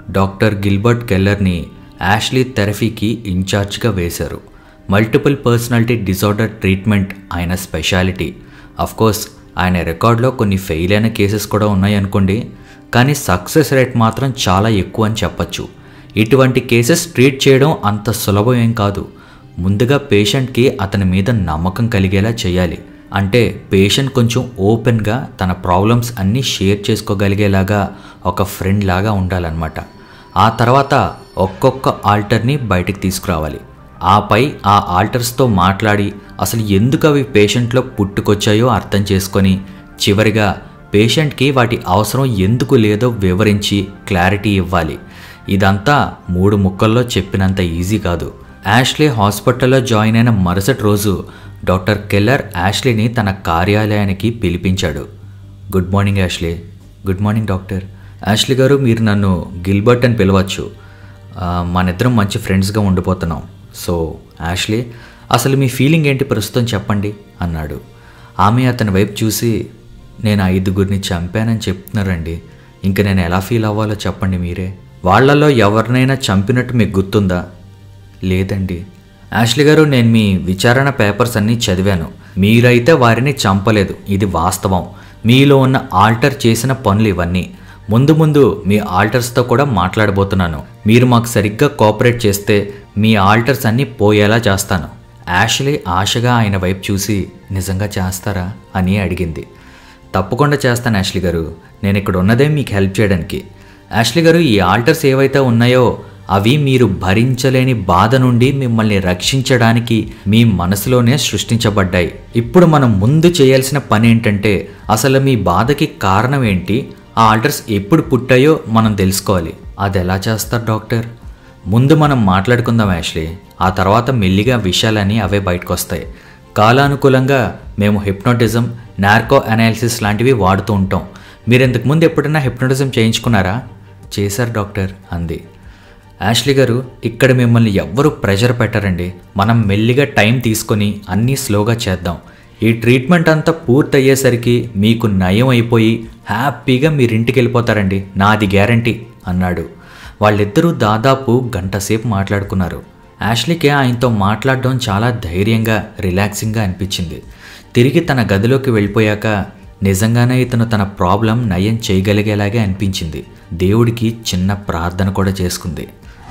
doctor Gilbert కెల్లర్ని Ashley థెరపీకి ఇన్ఛార్జ్గా వేశారు మల్టిపుల్ పర్సనాలిటీ డిజార్డర్ ట్రీట్మెంట్ ఆయన స్పెషాలిటీ కోర్స్ ఆయన రికార్డులో కొన్ని ఫెయిల్ అయిన కేసెస్ కూడా ఉన్నాయనుకోండి కానీ సక్సెస్ రేట్ మాత్రం చాలా ఎక్కువ అని చెప్పచ్చు ఇటువంటి కేసెస్ ట్రీట్ చేయడం అంత సులభం ఏం కాదు ముందుగా పేషెంట్కి అతని మీద నమ్మకం కలిగేలా చేయాలి అంటే పేషెంట్ కొంచెం ఓపెన్గా తన ప్రాబ్లమ్స్ అన్నీ షేర్ చేసుకోగలిగేలాగా ఒక ఫ్రెండ్ లాగా ఉండాలన్నమాట ఆ తర్వాత ఒక్కొక్క ఆల్టర్ని బయటికి తీసుకురావాలి ఆపై ఆ ఆల్టర్స్తో మాట్లాడి అసలు ఎందుకు అవి పేషెంట్లో పుట్టుకొచ్చాయో అర్థం చేసుకొని చివరిగా పేషెంట్కి వాటి అవసరం ఎందుకు లేదో వివరించి క్లారిటీ ఇవ్వాలి ఇదంతా మూడు ముక్కల్లో చెప్పినంత ఈజీ కాదు యాష్లీ హాస్పిటల్లో జాయిన్ అయిన మరుసటి రోజు డాక్టర్ కెల్లర్ యాష్లీని తన కార్యాలయానికి పిలిపించాడు good morning Ashley good morning doctor Ashley గారు మీరు నన్ను గిల్బర్ట్ అని పిలవచ్చు ఆ, మనిద్దరం మంచి ఫ్రెండ్స్గా ఉండిపోతున్నాం సో యాష్లీ అసలు మీ ఫీలింగ్ ఏంటి ప్రస్తుతం చెప్పండి అన్నాడు ఆమె అతని వైపు చూసి నేను ఐదుగురిని చంపానని చెప్తున్నారండి ఇంక నేను ఎలా ఫీల్ అవ్వాలో చెప్పండి మీరే వాళ్ళల్లో ఎవరినైనా చంపినట్టు మీకు గుర్తుందా లేదండి యాష్లీ గారు నేను మీ విచారణ పేపర్స్ అన్నీ చదివాను మీరైతే వారిని చంపలేదు ఇది వాస్తవం మీలో ఉన్న ఆల్టర్ చేసిన పనులు ఇవన్నీ ముందు ముందు మీ ఆల్టర్స్తో కూడా మాట్లాడబోతున్నాను మీరు మాకు సరిగ్గా కోఆపరేట్ చేస్తే మీ ఆల్టర్స్ అన్నీ పోయేలా చేస్తాను యాష్లీ ఆశగా ఆయన వైపు చూసి నిజంగా చేస్తారా అని అడిగింది తప్పకుండా చేస్తాను యాష్లీ గారు నేను ఇక్కడ ఉన్నదే మీకు హెల్ప్ చేయడానికి యాష్లీ గారు ఈ ఆల్టర్స్ ఏవైతే ఉన్నాయో అవి మీరు భరించలేని బాధ నుండి మిమ్మల్ని రక్షించడానికి మీ మనసులోనే సృష్టించబడ్డాయి ఇప్పుడు మనం ముందు చేయాల్సిన పని ఏంటంటే అసలు మీ బాధకి కారణం ఏంటి ఆ ఆల్టర్స్ ఎప్పుడు పుట్టాయో మనం తెలుసుకోవాలి అది ఎలా చేస్తారు డాక్టర్ ముందు మనం మాట్లాడుకుందాం యాష్లీ ఆ తర్వాత మెల్లిగా విషయాలన్నీ అవే బయటకు వస్తాయి కాలానుకూలంగా మేము హిప్నోటిజం నార్కో అనాలిసిస్ లాంటివి వాడుతూ ఉంటాం మీరు ఇంతకు ముందు ఎప్పుడైనా హిప్నోటిజం చేయించుకున్నారా చేశారు డాక్టర్ అంది యాష్లీ గారు ఇక్కడ మిమ్మల్ని ఎవ్వరూ ప్రెషర్ పెట్టరండి మనం మెల్లిగా టైం తీసుకొని అన్నీ స్లోగా చేద్దాం ఈ ట్రీట్మెంట్ అంతా పూర్తయ్యేసరికి మీకు నయం అయిపోయి హ్యాపీగా మీరు ఇంటికి వెళ్ళిపోతారండి నాది గ్యారంటీ అన్నాడు వాళ్ళిద్దరూ దాదాపు గంట సేపు మాట్లాడుకున్నారు యాష్లీకి ఆయనతో మాట్లాడడం చాలా ధైర్యంగా రిలాక్సింగ్గా అనిపించింది తిరిగి తన గదిలోకి వెళ్ళిపోయాక నిజంగానే ఇతను తన ప్రాబ్లం నయం చేయగలిగేలాగే అనిపించింది దేవుడికి చిన్న ప్రార్థన కూడా చేసుకుంది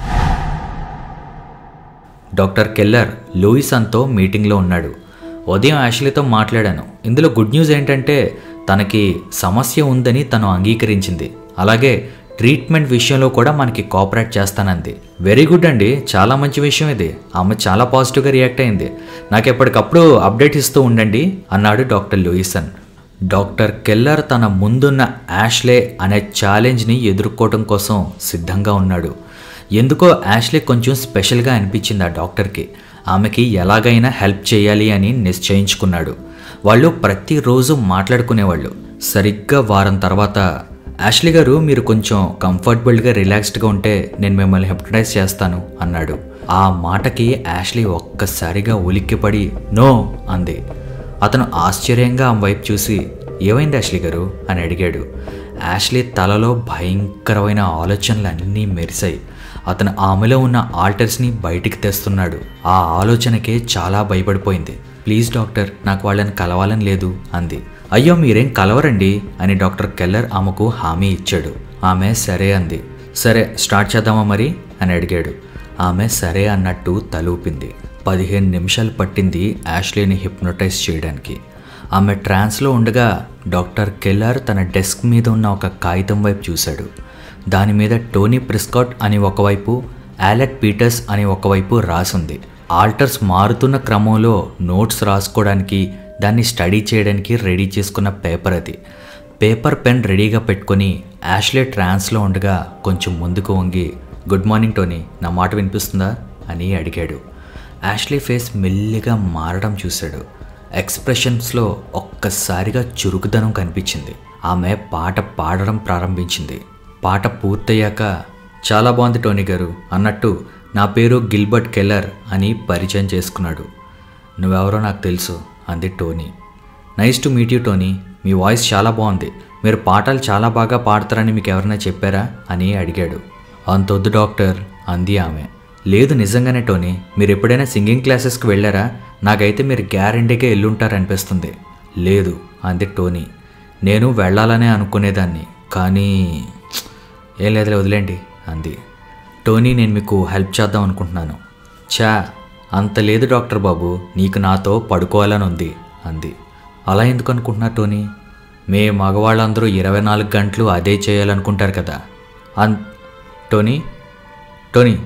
డాక్టర్ కెల్లర్ లూయిసన్తో మీటింగ్లో ఉన్నాడు ఉదయం యాష్లీతో మాట్లాడాను ఇందులో గుడ్ న్యూస్ ఏంటంటే తనకి సమస్య ఉందని తను అంగీకరించింది అలాగే ట్రీట్మెంట్ విషయంలో కూడా మనకి కోఆపరేట్ చేస్తానంది వెరీ గుడ్ అండి చాలా మంచి విషయం ఇది ఆమె చాలా పాజిటివ్గా రియాక్ట్ అయింది నాకు ఎప్పటికప్పుడు అప్డేట్ ఇస్తూ ఉండండి అన్నాడు డాక్టర్ లూయిసన్ డాక్టర్ కెల్లర్ తన ముందున్న యాష్లే అనే ఛాలెంజ్ని ఎదుర్కోవడం కోసం సిద్ధంగా ఉన్నాడు ఎందుకో యాష్లే కొంచెం స్పెషల్గా అనిపించింది ఆ డాక్టర్కి ఆమెకి ఎలాగైనా హెల్ప్ చేయాలి అని నిశ్చయించుకున్నాడు వాళ్ళు ప్రతిరోజు మాట్లాడుకునేవాళ్ళు సరిగ్గా వారం తర్వాత యాష్లీ గారు మీరు కొంచెం కంఫర్టబుల్గా రిలాక్స్డ్గా ఉంటే నేను మిమ్మల్ని హెప్టటైజ్ చేస్తాను అన్నాడు ఆ మాటకి యాష్లీ ఒక్కసారిగా ఉలిక్కిపడి నో అంది అతను ఆశ్చర్యంగా ఆమె వైపు చూసి ఏమైంది యాష్లీ గారు అని అడిగాడు యాష్లీ తలలో భయంకరమైన ఆలోచనలు అన్నీ మెరిశాయి అతను ఆమెలో ఉన్న ఆల్టర్స్ని బయటికి తెస్తున్నాడు ఆ ఆలోచనకే చాలా భయపడిపోయింది ప్లీజ్ డాక్టర్ నాకు వాళ్ళని కలవాలని లేదు అంది అయ్యో మీరేం కలవరండి అని డాక్టర్ కెల్లర్ ఆమెకు హామీ ఇచ్చాడు ఆమె సరే అంది సరే స్టార్ట్ చేద్దామా మరి అని అడిగాడు ఆమె సరే అన్నట్టు తలూపింది పదిహేను నిమిషాలు పట్టింది యాష్లీని హిప్నోటైజ్ చేయడానికి ఆమె ట్రాన్స్లో ఉండగా డాక్టర్ కెల్లర్ తన డెస్క్ మీద ఉన్న ఒక కాగితం వైపు చూశాడు దాని మీద టోనీ ప్రిస్కాట్ అని ఒకవైపు ఆలెట్ పీటర్స్ అని ఒకవైపు రాసుంది ఆల్టర్స్ మారుతున్న క్రమంలో నోట్స్ రాసుకోవడానికి దాన్ని స్టడీ చేయడానికి రెడీ చేసుకున్న పేపర్ అది పేపర్ పెన్ రెడీగా పెట్టుకొని యాష్లే ట్రాన్స్లో ఉండగా కొంచెం ముందుకు వంగి గుడ్ మార్నింగ్ టోనీ నా మాట వినిపిస్తుందా అని అడిగాడు యాష్లీ ఫేస్ మెల్లిగా మారడం చూశాడు ఎక్స్ప్రెషన్స్లో ఒక్కసారిగా చురుకుదనం కనిపించింది ఆమె పాట పాడడం ప్రారంభించింది పాట పూర్తయ్యాక చాలా బాగుంది టోనీ గారు అన్నట్టు నా పేరు గిల్బర్ట్ కెల్లర్ అని పరిచయం చేసుకున్నాడు నువ్వెవరో నాకు తెలుసు అంది Tony nice to meet you Tony మీ వాయిస్ చాలా బాగుంది మీరు పాటలు చాలా బాగా పాడతారని మీకు ఎవరైనా చెప్పారా అని అడిగాడు అంతొద్దు డాక్టర్ అంది ఆమె లేదు నిజంగానే టోనీ మీరు ఎప్పుడైనా సింగింగ్ క్లాసెస్కి వెళ్ళారా నాకైతే మీరు గ్యారంటీగా ఎల్లుంటారనిపిస్తుంది లేదు అంది టోనీ నేను వెళ్ళాలనే అనుకునేదాన్ని కానీ ఏం లేదులే వదిలేండి అంది టోనీ నేను మీకు హెల్ప్ చేద్దాం అనుకుంటున్నాను చా అంత లేదు డాక్టర్ బాబు నీకు నాతో పడుకోవాలని ఉంది అంది అలా ఎందుకు అనుకుంటున్నారు టోనీ మే మగవాళ్ళందరూ ఇరవై నాలుగు గంటలు అదే చేయాలనుకుంటారు కదా అన్ టోనీ టోనీ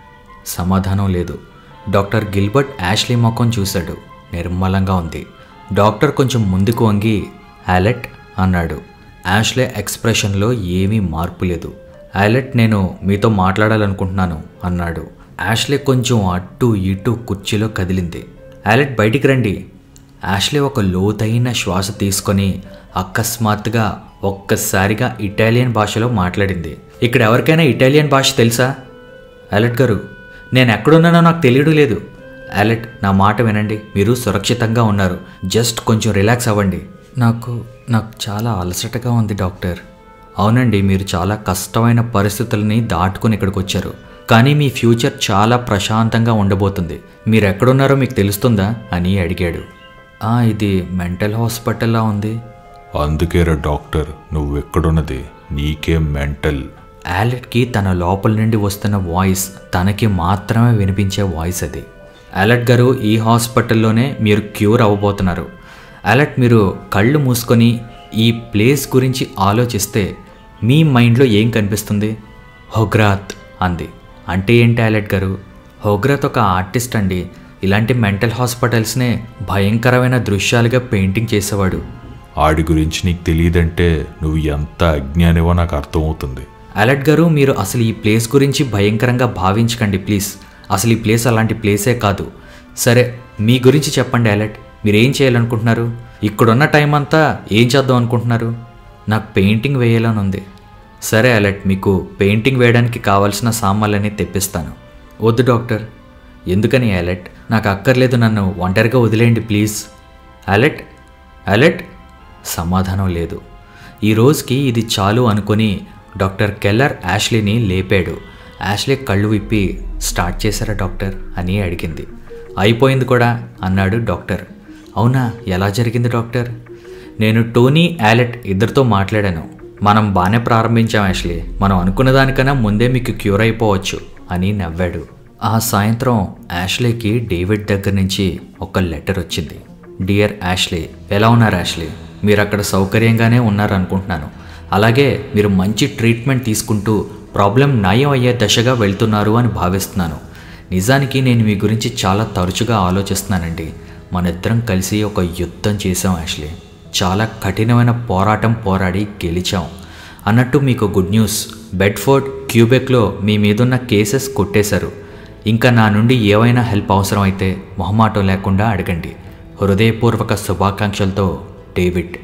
సమాధానం లేదు డాక్టర్ గిల్బర్ట్ యాష్లీ ముఖం చూశాడు నిర్మలంగా ఉంది డాక్టర్ కొంచెం ముందుకు వంగి యాలెట్ అన్నాడు యాష్లే ఎక్స్ప్రెషన్లో ఏమీ మార్పు లేదు యాలెట్ నేను మీతో మాట్లాడాలనుకుంటున్నాను అన్నాడు యాష్లే కొంచెం అటు ఇటు కుర్చీలో కదిలింది యాలెట్ బయటికి రండి యాష్లే ఒక లోతైన శ్వాస తీసుకొని అకస్మాత్తుగా ఒక్కసారిగా ఇటాలియన్ భాషలో మాట్లాడింది ఇక్కడ ఎవరికైనా ఇటాలియన్ భాష తెలుసా అలెట్ గారు నేను ఎక్కడున్నానో నాకు తెలియడం లేదు అలెట్ నా మాట వినండి మీరు సురక్షితంగా ఉన్నారు జస్ట్ కొంచెం రిలాక్స్ అవ్వండి నాకు నాకు చాలా అలసటగా ఉంది డాక్టర్ అవునండి మీరు చాలా కష్టమైన పరిస్థితులని దాటుకుని ఇక్కడికి వచ్చారు కానీ మీ ఫ్యూచర్ చాలా ప్రశాంతంగా ఉండబోతుంది మీరు ఎక్కడున్నారో మీకు తెలుస్తుందా అని అడిగాడు "ఆ, ఇది మెంటల్ హాస్పిటల్లా ఉంది అందుకేరా డాక్టర్ నువ్వెక్కడున్నది నీకే మెంటల్ యాలెట్కి తన లోపల నుండి వస్తున్న వాయిస్ తనకి మాత్రమే వినిపించే వాయిస్ అది అలర్ట్ గారు ఈ హాస్పిటల్లోనే మీరు క్యూర్ అవ్వబోతున్నారు అలర్ట్ మీరు కళ్ళు మూసుకొని ఈ ప్లేస్ గురించి ఆలోచిస్తే మీ మైండ్లో ఏం కనిపిస్తుంది హొగ్రాత్ అంది అంటే ఏంటి అలర్ట్ గారు హొగ్రాత్ ఒక ఆర్టిస్ట్ అండి ఇలాంటి మెంటల్ హాస్పిటల్స్నే భయంకరమైన దృశ్యాలుగా పెయింటింగ్ చేసేవాడు ఆడి గురించి నీకు తెలియదంటే నువ్వు ఎంత అజ్ఞానివో నాకు అర్థమవుతుంది అలర్ట్ గారు మీరు అసలు ఈ ప్లేస్ గురించి భయంకరంగా భావించకండి ప్లీజ్ అసలు ఈ ప్లేస్ అలాంటి ప్లేసే కాదు సరే మీ గురించి చెప్పండి అలర్ట్ మీరు ఏం చేయాలనుకుంటున్నారు ఇక్కడున్న టైం అంతా ఏం చేద్దాం అనుకుంటున్నారు నాకు పెయింటింగ్ వేయాలని ఉంది సరే అలర్ట్ మీకు పెయింటింగ్ వేయడానికి కావాల్సిన సామాన్లన్నీ తెప్పిస్తాను వద్దు డాక్టర్ ఎందుకని అలర్ట్ నాకు అక్కర్లేదు నన్ను ఒంటరిగా వదిలేయండి ప్లీజ్ అలర్ట్ అలర్ట్ సమాధానం లేదు ఈ రోజుకి ఇది చాలు అనుకొని డాక్టర్ కెల్లర్ యాష్లీని లేపాడు యాష్లీ కళ్ళు విప్పి స్టార్ట్ చేశారా డాక్టర్ అని అడిగింది అయిపోయింది కూడా అన్నాడు డాక్టర్ అవునా ఎలా జరిగింది డాక్టర్ నేను టోనీ యాలెట్ ఇద్దరితో మాట్లాడాను మనం బాగానే ప్రారంభించాం యాష్లీ మనం అనుకున్న దానికన్నా ముందే మీకు క్యూర్ అయిపోవచ్చు అని నవ్వాడు ఆ సాయంత్రం యాష్లీకి డేవిడ్ దగ్గర నుంచి ఒక లెటర్ వచ్చింది డియర్ యాష్లీ ఎలా ఉన్నారు యాష్లీ మీరు అక్కడ సౌకర్యంగానే ఉన్నారనుకుంటున్నాను అలాగే మీరు మంచి ట్రీట్మెంట్ తీసుకుంటూ ప్రాబ్లం నయం అయ్యే దశగా వెళ్తున్నారు అని భావిస్తున్నాను నిజానికి నేను మీ గురించి చాలా తరచుగా ఆలోచిస్తున్నానండి మన ఇద్దరం కలిసి ఒక యుద్ధం చేసాం యాష్లీ చాలా కఠినమైన పోరాటం పోరాడి గెలిచాం అన్నట్టు మీకు గుడ్ న్యూస్ బెడ్ఫోర్డ్ క్యూబెక్లో మీ మీదున్న కేసెస్ కొట్టేశారు ఇంకా నా నుండి ఏవైనా హెల్ప్ అవసరం అయితే మొహమాటం లేకుండా అడగండి హృదయపూర్వక శుభాకాంక్షలతో డేవిడ్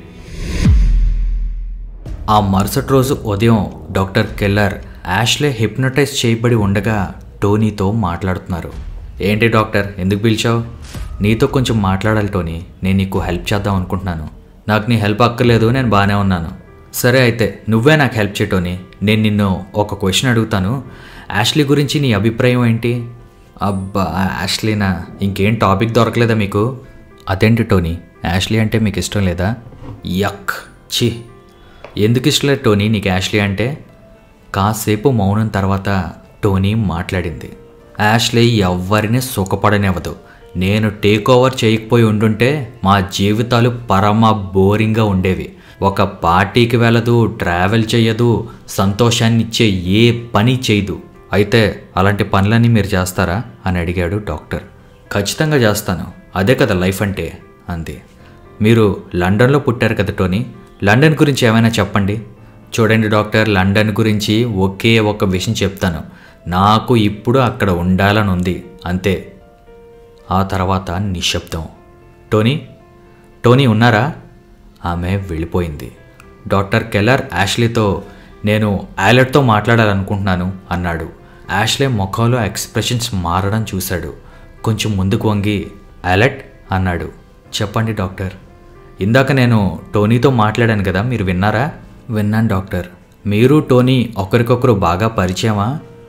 ఆ మరుసటి రోజు ఉదయం డాక్టర్ కెల్లర్ యాష్లే హిప్నటైజ్ చేయబడి ఉండగా టోనీతో మాట్లాడుతున్నారు ఏంటి డాక్టర్ ఎందుకు పిలిచావు నీతో కొంచెం మాట్లాడాలి టోనీ నేను నీకు హెల్ప్ చేద్దాం అనుకుంటున్నాను నాకు నీ హెల్ప్ అక్కర్లేదు నేను బాగానే ఉన్నాను సరే అయితే నువ్వే నాకు హెల్ప్ చేయ టోనీ నేను నిన్ను ఒక క్వశ్చన్ అడుగుతాను యాష్లీ గురించి నీ అభిప్రాయం ఏంటి అబ్బా యాష్లీనా ఇంకేం టాపిక్ దొరకలేదా మీకు అదేంటి టోనీ యాష్లీ అంటే మీకు ఇష్టం లేదా యక్ ఛీ ఎందుకు ఇష్టం లేదు టోనీ నీకు యాష్లీ అంటే కాసేపు మౌనం తర్వాత టోనీ మాట్లాడింది యాష్లీ ఎవ్వరిని సుఖపడనివ్వదు నేను టేక్ ఓవర్ చేయకపోయి ఉండుంటే మా జీవితాలు పరమ బోరింగ్గా ఉండేవి ఒక పార్టీకి వెళ్ళదు ట్రావెల్ చేయదు సంతోషాన్ని ఇచ్చే ఏ పని చేయదు అయితే అలాంటి పనులన్నీ మీరు చేస్తారా అని అడిగాడు డాక్టర్ ఖచ్చితంగా చేస్తాను అదే కదా లైఫ్ అంటే అంది మీరు లండన్లో పుట్టారు కదా టోనీ లండన్ గురించి ఏమైనా చెప్పండి చూడండి డాక్టర్ లండన్ గురించి ఒకే ఒక విషయం చెప్తాను నాకు ఇప్పుడు అక్కడ ఉండాలని ఉంది అంతే ఆ తర్వాత నిశ్శబ్దం టోనీ టోనీ ఉన్నారా ఆమె వెళ్ళిపోయింది డాక్టర్ కెల్లర్ యాష్లీతో నేను యాలెట్తో మాట్లాడాలనుకుంటున్నాను అన్నాడు యాష్లే ముఖంలో ఎక్స్ప్రెషన్స్ మారడం చూశాడు కొంచెం ముందుకు వంగి యాలెట్ అన్నాడు చెప్పండి డాక్టర్ ఇందాక నేను టోనీతో మాట్లాడాను కదా మీరు విన్నారా విన్నాను డాక్టర్ మీరు టోనీ ఒకరికొకరు బాగా పరిచయమా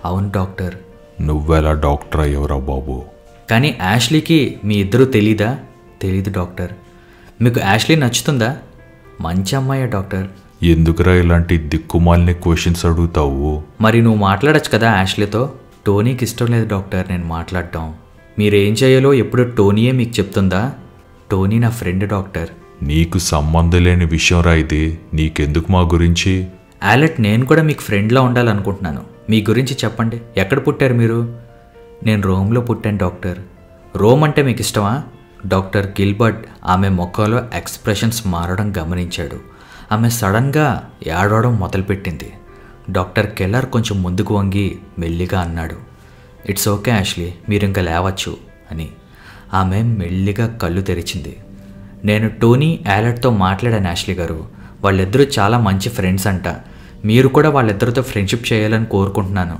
అవును డాక్టర్ నువ్వెలా డాక్టర్ అయ్యవరా బాబు కానీ యాష్లీకి మీ ఇద్దరూ తెలీదా తెలీదు డాక్టర్ మీకు యాష్లీ నచ్చుతుందా మంచి అమ్మాయే డాక్టర్ ఎందుకురా ఇలాంటి దిక్కుమాలిన క్వశ్చన్స్ అడుగుతావు మరి నువ్వు మాట్లాడచ్చు కదా యాష్లీతో టోనీకి ఇష్టం లేదు డాక్టర్ నేను మాట్లాడటం మీరేం చేయాలో ఎప్పుడు టోనీయే మీకు చెప్తుందా టోనీ నా ఫ్రెండ్ డాక్టర్ నీకు సంబంధం లేని విషయం రా ఇది నీకెందుకు మా గురించి ఆలెట్ నేను కూడా మీకు ఫ్రెండ్లా ఉండాలనుకుంటున్నాను మీ గురించి చెప్పండి ఎక్కడ పుట్టారు మీరు నేను రోమ్లో పుట్టాను డాక్టర్ రోమ్ అంటే మీకు ఇష్టమా డాక్టర్ గిల్బర్ట్ ఆమె ముఖంలో ఎక్స్ప్రెషన్స్ మారడం గమనించాడు ఆమె సడన్గా ఏడవడం మొదలుపెట్టింది డాక్టర్ కెల్లర్ కొంచెం ముందుకు వంగి మెల్లిగా అన్నాడు ఇట్స్ ఓకే యాష్లీ మీరు ఇంకా లేవచ్చు అని ఆమె మెల్లిగా కళ్ళు తెరిచింది నేను టోనీ యాలెట్తో మాట్లాడాను యాష్లీ గారు వాళ్ళిద్దరూ చాలా మంచి ఫ్రెండ్స్ అంట మీరు కూడా వాళ్ళిద్దరితో ఫ్రెండ్షిప్ చేయాలని కోరుకుంటున్నాను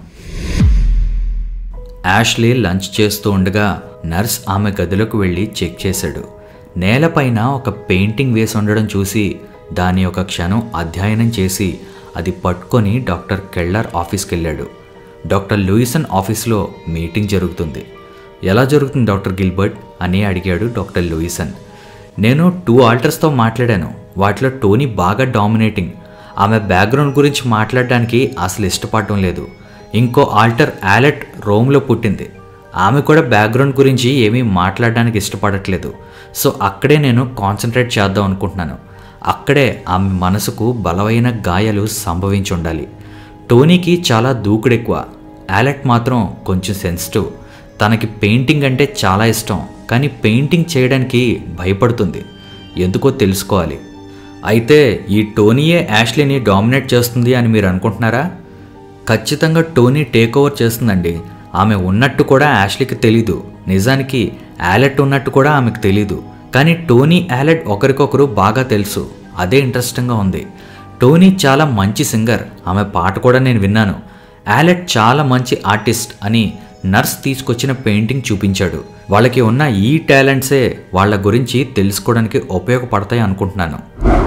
యాష్లీ లంచ్ చేస్తూ ఉండగా నర్స్ ఆమె గదిలోకి వెళ్ళి చెక్ చేశాడు నేలపైన ఒక పెయింటింగ్ వేసి ఉండడం చూసి దాని ఒక క్షణం అధ్యయనం చేసి అది పట్టుకొని డాక్టర్ కెల్లర్ ఆఫీస్కి వెళ్ళాడు డాక్టర్ లూయిసన్ ఆఫీస్లో మీటింగ్ జరుగుతుంది ఎలా జరుగుతుంది డాక్టర్ గిల్బర్ట్ అని అడిగాడు డాక్టర్ లూయిసన్ నేను టూ ఆల్టర్స్తో మాట్లాడాను వాటిలో టోనీ బాగా డామినేటింగ్ ఆమె బ్యాక్గ్రౌండ్ గురించి మాట్లాడడానికి అసలు ఇష్టపడటం లేదు ఇంకో ఆల్టర్ యాలెట్ రోమ్లో పుట్టింది ఆమె కూడా బ్యాక్గ్రౌండ్ గురించి ఏమీ మాట్లాడడానికి ఇష్టపడట్లేదు సో అక్కడే నేను కాన్సన్ట్రేట్ చేద్దాం అనుకుంటున్నాను అక్కడే ఆమె మనసుకు బలమైన గాయాలు సంభవించి ఉండాలి టోనీకి చాలా దూకుడెక్కువ యాలెట్ మాత్రం కొంచెం సెన్సిటివ్ తనకి పెయింటింగ్ అంటే చాలా ఇష్టం కానీ పెయింటింగ్ చేయడానికి భయపడుతుంది ఎందుకో తెలుసుకోవాలి అయితే ఈ టోనీయే యాష్లీని డామినేట్ చేస్తుంది అని మీరు అనుకుంటున్నారా ఖచ్చితంగా టోనీ టేక్ ఓవర్ చేస్తుందండి ఆమె ఉన్నట్టు కూడా యాష్లీకి తెలీదు నిజానికి యాలెట్ ఉన్నట్టు కూడా ఆమెకు తెలీదు కానీ టోనీ యాలెట్ ఒకరికొకరు బాగా తెలుసు అదే ఇంట్రెస్టింగ్గా ఉంది టోనీ చాలా మంచి సింగర్ ఆమె పాట కూడా నేను విన్నాను యాలెట్ చాలా మంచి ఆర్టిస్ట్ అని నర్స్ తీసుకొచ్చిన పెయింటింగ్ చూపించాడు వాళ్ళకి ఉన్న ఈ టాలెంట్సే వాళ్ళ గురించి తెలుసుకోవడానికి ఉపయోగపడతాయి అనుకుంటున్నాను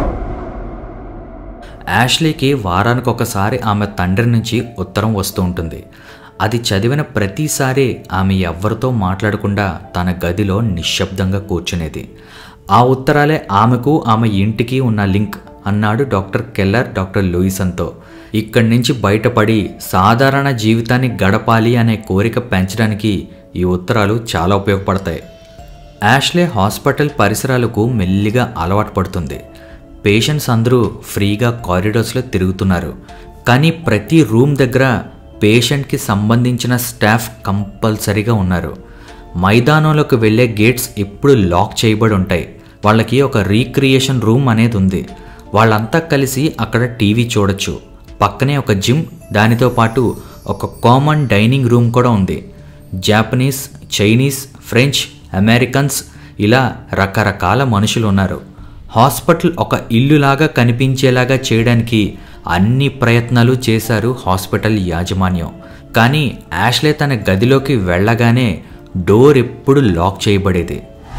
యాష్లీకి వారానికి ఒకసారి ఆమె తండ్రి నుంచి ఉత్తరం వస్తూ ఉంటుంది అది చదివిన ప్రతిసారి ఆమె ఎవ్వరితో మాట్లాడకుండా తన గదిలో నిశ్శబ్దంగా కూర్చునేది ఆ ఉత్తరాలే ఆమెకు ఆమె ఇంటికి ఉన్న లింక్ అన్నాడు డాక్టర్ కెల్లర్ డాక్టర్ లూయిసన్తో ఇక్కడి నుంచి బయటపడి సాధారణ జీవితాన్ని గడపాలి అనే కోరిక పెంచడానికి ఈ ఉత్తరాలు చాలా ఉపయోగపడతాయి యాష్లే హాస్పిటల్ పరిసరాలకు మెల్లిగా అలవాటు పడుతుంది పేషెంట్స్ అందరూ ఫ్రీగా కారిడార్స్లో తిరుగుతున్నారు కానీ ప్రతి రూమ్ దగ్గర పేషెంట్కి సంబంధించిన స్టాఫ్ కంపల్సరీగా ఉన్నారు మైదానంలోకి వెళ్ళే గేట్స్ ఎప్పుడు లాక్ చేయబడి ఉంటాయి వాళ్ళకి ఒక రీక్రియేషన్ రూమ్ అనేది ఉంది వాళ్ళంతా కలిసి అక్కడ టీవీ చూడొచ్చు పక్కనే ఒక జిమ్ దానితో పాటు ఒక కామన్ డైనింగ్ రూమ్ కూడా ఉంది జాపనీస్ చైనీస్ ఫ్రెంచ్ అమెరికన్స్ ఇలా రకరకాల మనుషులు ఉన్నారు హాస్పిటల్ ఒక ఇల్లులాగా కనిపించేలాగా చేయడానికి అన్ని ప్రయత్నాలు చేశారు హాస్పిటల్ యాజమాన్యం కానీ యాష్లే తన గదిలోకి వెళ్ళగానే డోర్ ఎప్పుడు లాక్ చేయబడేది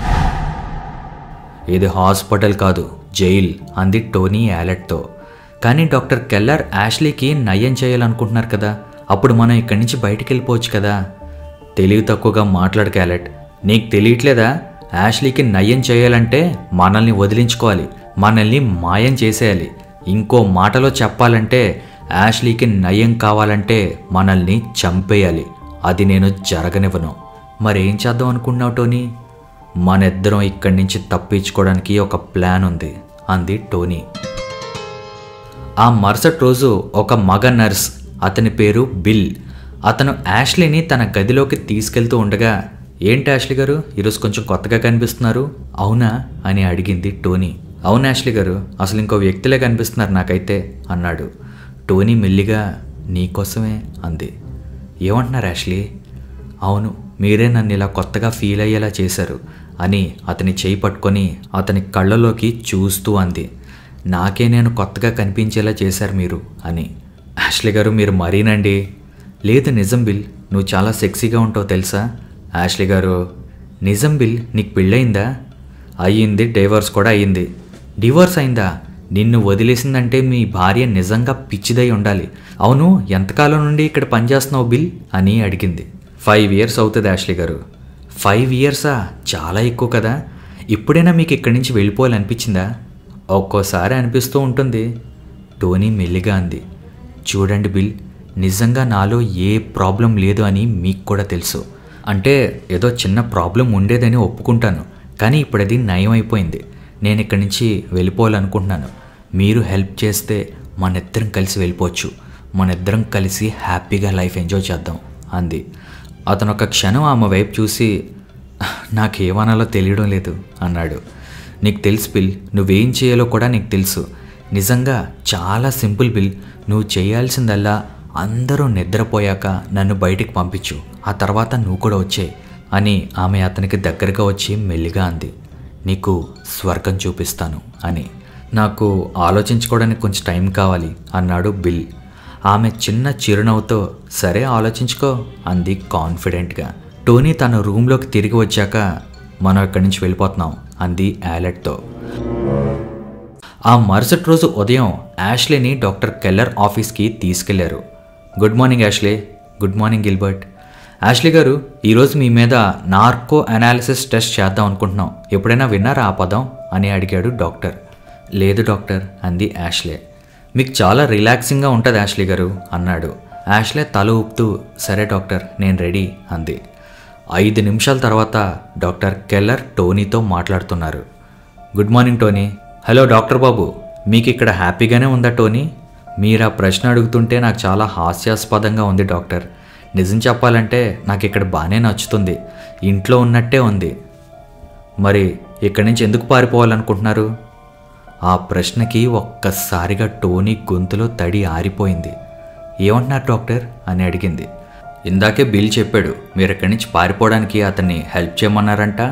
ఇది హాస్పిటల్ కాదు జైల్ అంది టోనీ యాలెట్తో కానీ డాక్టర్ కెల్లర్ యాష్లీకి నయం చేయాలనుకుంటున్నారు కదా అప్పుడు మనం ఇక్కడి నుంచి బయటికి వెళ్ళిపోవచ్చు కదా తెలివి తక్కువగా మాట్లాడక యాలెట్ నీకు తెలియట్లేదా యాష్లీకి నయం చేయాలంటే మనల్ని వదిలించుకోవాలి మనల్ని మాయం చేసేయాలి ఇంకో మాటలో చెప్పాలంటే యాష్లీకి నయం కావాలంటే మనల్ని చంపేయాలి అది నేను జరగనివ్వను మరేం చేద్దాం అనుకున్నావు టోనీ మనిద్దరం ఇక్కడి నుంచి తప్పించుకోవడానికి ఒక ప్లాన్ ఉంది అంది టోనీ ఆ మరుసటి రోజు ఒక మగ నర్స్ అతని పేరు బిల్ అతను యాష్లీని తన గదిలోకి తీసుకెళ్తూ ఉండగా ఏంటి యాష్లీ గారు ఈరోజు కొంచెం కొత్తగా కనిపిస్తున్నారు అవునా అని అడిగింది టోనీ అవును యాష్లీ గారు అసలు ఇంకో వ్యక్తిలే కనిపిస్తున్నారు నాకైతే అన్నాడు టోనీ మెల్లిగా నీకోసమే అంది ఏమంటున్నారు యాష్లీ అవును మీరే నన్ను ఇలా కొత్తగా ఫీల్ అయ్యేలా చేశారు అని అతని చేయి పట్టుకొని అతని కళ్ళలోకి చూస్తూ అంది నాకే నేను కొత్తగా కనిపించేలా చేశారు మీరు అని యాష్లీ గారు మీరు మరీనండి లేదు నిజం బిల్ నువ్వు చాలా సెక్సీగా ఉంటావు తెలుసా యాష్లీ గారు నిజం బిల్ నీకు పెళ్ళయిందా అయ్యింది డైవర్స్ కూడా అయ్యింది డివోర్స్ అయిందా నిన్ను వదిలేసిందంటే మీ భార్య నిజంగా పిచ్చిదై ఉండాలి అవును ఎంతకాలం నుండి ఇక్కడ పనిచేస్తున్నావు బిల్ అని అడిగింది ఫైవ్ ఇయర్స్ అవుతుంది యాష్లీ గారు ఫైవ్ ఇయర్సా చాలా ఎక్కువ కదా ఇప్పుడైనా మీకు ఇక్కడి నుంచి వెళ్ళిపోవాలనిపించిందా ఒక్కోసారి అనిపిస్తూ ఉంటుంది టోనీ మెల్లిగా అంది చూడండి బిల్ నిజంగా నాలో ఏ ప్రాబ్లం లేదు అని మీకు కూడా తెలుసు అంటే ఏదో చిన్న ప్రాబ్లం ఉండేదని ఒప్పుకుంటాను కానీ ఇప్పుడు అది నయం అయిపోయింది నేను ఇక్కడి నుంచి వెళ్ళిపోవాలనుకుంటున్నాను మీరు హెల్ప్ చేస్తే మన ఇద్దరం కలిసి వెళ్ళిపోవచ్చు మన ఇద్దరం కలిసి హ్యాపీగా లైఫ్ ఎంజాయ్ చేద్దాం అంది అతను ఒక క్షణం ఆమె వైపు చూసి నాకేమనాలో తెలియడం లేదు అన్నాడు నీకు తెలుసు బిల్ నువ్వేం చేయాలో కూడా నీకు తెలుసు నిజంగా చాలా సింపుల్ బిల్ నువ్వు చేయాల్సిందల్లా అందరూ నిద్రపోయాక నన్ను బయటికి పంపించు ఆ తర్వాత నువ్వు కూడా వచ్చేయి అని ఆమె అతనికి దగ్గరగా వచ్చి మెల్లిగా అంది నీకు స్వర్గం చూపిస్తాను అని నాకు ఆలోచించుకోవడానికి కొంచెం టైం కావాలి అన్నాడు బిల్ ఆమె చిన్న చిరునవ్వుతో సరే ఆలోచించుకో అంది కాన్ఫిడెంట్గా టోనీ తన రూమ్లోకి తిరిగి వచ్చాక మనం ఇక్కడి నుంచి వెళ్ళిపోతున్నాం అంది యాలెట్తో ఆ మరుసటి రోజు ఉదయం యాష్లీని డాక్టర్ కెల్లర్ ఆఫీస్కి తీసుకెళ్లారు good morning Ashley good morning Gilbert Ashley గారు ఈరోజు మీ మీద నార్కో అనాలిసిస్ టెస్ట్ చేద్దాం అనుకుంటున్నాం ఎప్పుడైనా విన్నారా ఆ పదం అని అడిగాడు డాక్టర్ లేదు డాక్టర్ అంది యాష్లే మీకు చాలా రిలాక్సింగ్గా ఉంటుంది యాష్లీ గారు అన్నాడు యాష్లే తల ఊపుతూ సరే డాక్టర్ నేను రెడీ అంది ఐదు నిమిషాల తర్వాత డాక్టర్ కెల్లర్ టోనీతో మాట్లాడుతున్నారు good morning Tony hello doctor బాబు మీకు ఇక్కడ హ్యాపీగానే ఉందా టోనీ మీరు ఆ ప్రశ్న అడుగుతుంటే నాకు చాలా హాస్యాస్పదంగా ఉంది డాక్టర్ నిజం చెప్పాలంటే నాకు ఇక్కడ బాగానే నచ్చుతుంది ఇంట్లో ఉన్నట్టే ఉంది మరి ఇక్కడి నుంచి ఎందుకు పారిపోవాలనుకుంటున్నారు ఆ ప్రశ్నకి ఒక్కసారిగా టోనీ గొంతులో తడి ఆరిపోయింది ఏమంటున్నారు డాక్టర్ అని అడిగింది ఇందాకే బిల్ చెప్పాడు మీరు ఇక్కడి నుంచి పారిపోవడానికి అతన్ని హెల్ప్ చేయమన్నారంట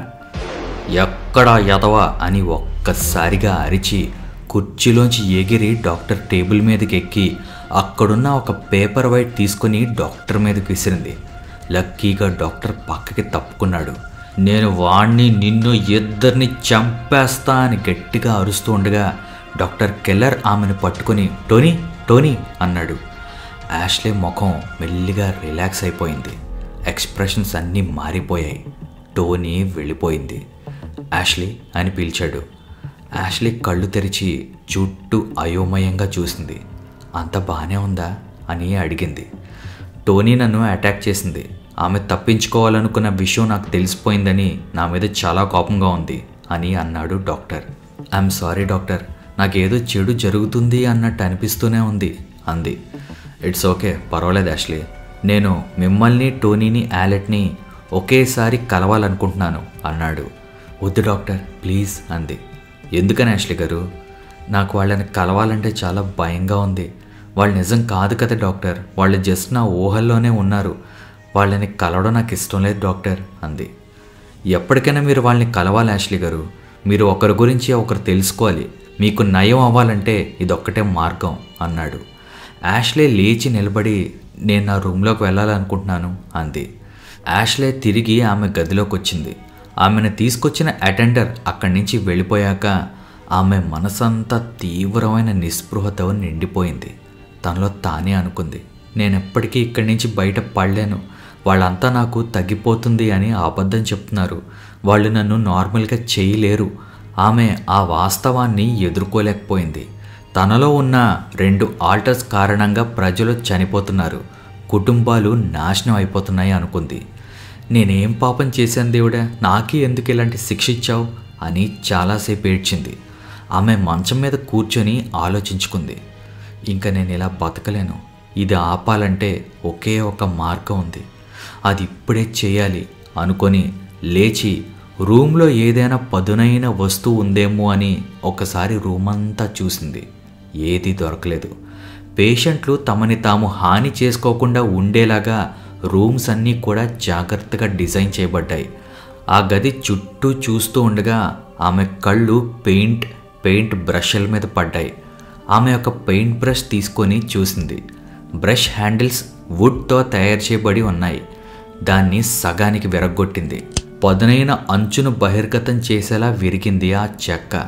ఎక్కడా ఎదవా అని ఒక్కసారిగా అరిచి కుర్చీలోంచి ఎగిరి డాక్టర్ టేబుల్ మీదకి ఎక్కి అక్కడున్న ఒక పేపర్ వైట్ తీసుకొని డాక్టర్ మీదకి విసిరింది లక్కీగా డాక్టర్ పక్కకి తప్పుకున్నాడు నేను వాణ్ణి నిన్ను ఇద్దరిని చంపేస్తా అని గట్టిగా అరుస్తూ ఉండగా డాక్టర్ కెల్లర్ ఆమెను పట్టుకొని టోనీ టోనీ అన్నాడు యాష్లే ముఖం మెల్లిగా రిలాక్స్ అయిపోయింది ఎక్స్ప్రెషన్స్ అన్నీ మారిపోయాయి టోనీ వెళ్ళిపోయింది యాష్లీ అని పిలిచాడు యాష్లీ కళ్ళు తెరిచి చుట్టూ అయోమయంగా చూసింది అంత బాగానే ఉందా అని అడిగింది టోనీ నన్ను అటాక్ చేసింది ఆమె తప్పించుకోవాలనుకున్న విషయం నాకు తెలిసిపోయిందని నా మీద చాలా కోపంగా ఉంది అని అన్నాడు డాక్టర్ ఐఎమ్ సారీ డాక్టర్ నాకేదో చెడు జరుగుతుంది అన్నట్టు అనిపిస్తూనే ఉంది అంది ఇట్స్ ఓకే పర్వాలేదు యాష్లీ నేను మిమ్మల్ని టోనీని యాలెట్ని ఒకేసారి కలవాలనుకుంటున్నాను అన్నాడు వద్దు డాక్టర్ ప్లీజ్ అంది ఎందుకని యాష్లీ గారు నాకు వాళ్ళని కలవాలంటే చాలా భయంగా ఉంది వాళ్ళు నిజం కాదు కదా డాక్టర్ వాళ్ళు జస్ట్ నా ఊహల్లోనే ఉన్నారు వాళ్ళని కలవడం నాకు ఇష్టం లేదు డాక్టర్ అంది ఎప్పటికైనా మీరు వాళ్ళని కలవాలి యాష్లీ గారు మీరు ఒకరి గురించి ఒకరు తెలుసుకోవాలి మీకు నయం అవ్వాలంటే ఇదొక్కటే మార్గం అన్నాడు యాష్లే లేచి నిలబడి నేను నా రూమ్లోకి వెళ్ళాలనుకుంటున్నాను అంది యాష్లే తిరిగి ఆమె గదిలోకి వచ్చింది ఆమెను తీసుకొచ్చిన అటెండర్ అక్కడి నుంచి వెళ్ళిపోయాక ఆమె మనసంతా తీవ్రమైన నిస్పృహతో నిండిపోయింది తనలో తానే అనుకుంది నేను ఎప్పటికీ ఇక్కడి నుంచి బయట పడలేను వాళ్ళంతా నాకు తగ్గిపోతుంది అని అబద్ధం చెప్తున్నారు వాళ్ళు నన్ను నార్మల్గా చేయలేరు ఆమె ఆ వాస్తవాన్ని ఎదుర్కోలేకపోయింది తనలో ఉన్న రెండు ఆల్టర్స్ కారణంగా ప్రజలు చనిపోతున్నారు కుటుంబాలు నాశనం అయిపోతున్నాయి అనుకుంది నేనేం పాపం చేశాను దేవుడా నాకే ఎందుకు ఇలాంటి శిక్ష ఇచ్చావు అని చాలాసేపు ఏడ్చింది ఆమె మంచం మీద కూర్చొని ఆలోచించుకుంది ఇంకా నేను ఇలా బతకలేను ఇది ఆపాలంటే ఒకే ఒక మార్గం ఉంది అది ఇప్పుడే చేయాలి అనుకొని లేచి రూమ్లో ఏదైనా పదునైన వస్తువు ఉందేమో అని ఒకసారి రూమ్ అంతా చూసింది ఏదీ దొరకలేదు పేషెంట్లు తమని తాము హాని చేసుకోకుండా ఉండేలాగా రూమ్స్ అన్నీ కూడా జాగ్రత్తగా డిజైన్ చేయబడ్డాయి ఆ గది చుట్టూ చూస్తూ ఉండగా ఆమె కళ్ళు పెయింట్ పెయింట్ బ్రష్ల మీద పడ్డాయి ఆమె ఒక పెయింట్ బ్రష్ తీసుకొని చూసింది బ్రష్ హ్యాండిల్స్ వుడ్తో తయారు చేయబడి ఉన్నాయి దాన్ని సగానికి విరగ్గొట్టింది పదునైన అంచును బహిర్గతం చేసేలా విరిగింది ఆ చెక్క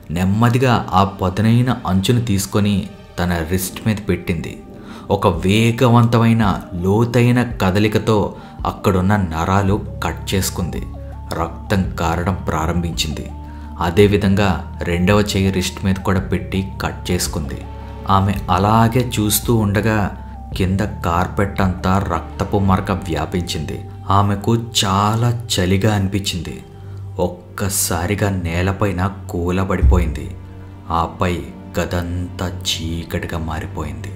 నెమ్మదిగా ఆ పదునైన అంచును తీసుకొని తన రిస్ట్ మీద పెట్టింది ఒక వేగవంతమైన లోతైన కదలికతో అక్కడున్న నరాలు కట్ చేసుకుంది రక్తం కారడం ప్రారంభించింది అదేవిధంగా రెండవ చెయ్యి రిస్ట్ మీద కూడా పెట్టి కట్ చేసుకుంది ఆమె అలాగే చూస్తూ ఉండగా కింద కార్పెట్ అంతా రక్తపు మరక వ్యాపించింది ఆమెకు చాలా చలిగా అనిపించింది ఒక్కసారిగా నేలపైన కూలబడిపోయింది ఆపై గదంతా చీకటిగా మారిపోయింది